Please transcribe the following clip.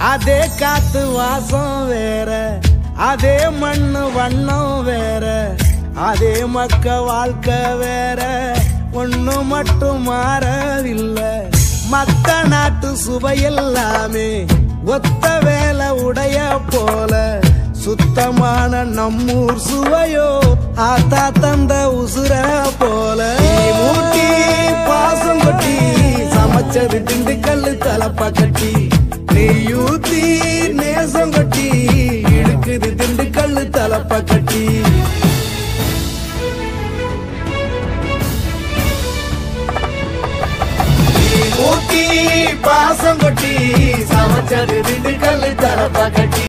அதே காத்து வாசம் வேற அதே மண்ணு வண்ணம் வேற அதே மக்க வாழ்க்கை வேற ஒண்ணு மட்டும் மாறவில்லை மக்க நாட்டு சுவையெல்லாமே ஒத்த வேலை உடைய போல சுத்தமான நம்மூர் சுவையோ ஆத்தா தந்த உசுர போல மூட்டி பாசம் கொட்டி சமைச்சது திண்டுக்கல்லு தலப்பா கட்டி நெய்யூத்தி நேசம் கொட்டி இழுக்குது திண்டுக்கல்லு தலப்பா கட்டி ஊட்டி பாசம் கொட்டி சமைச்சது திண்டுக்கல்லு தலப்பா கட்டி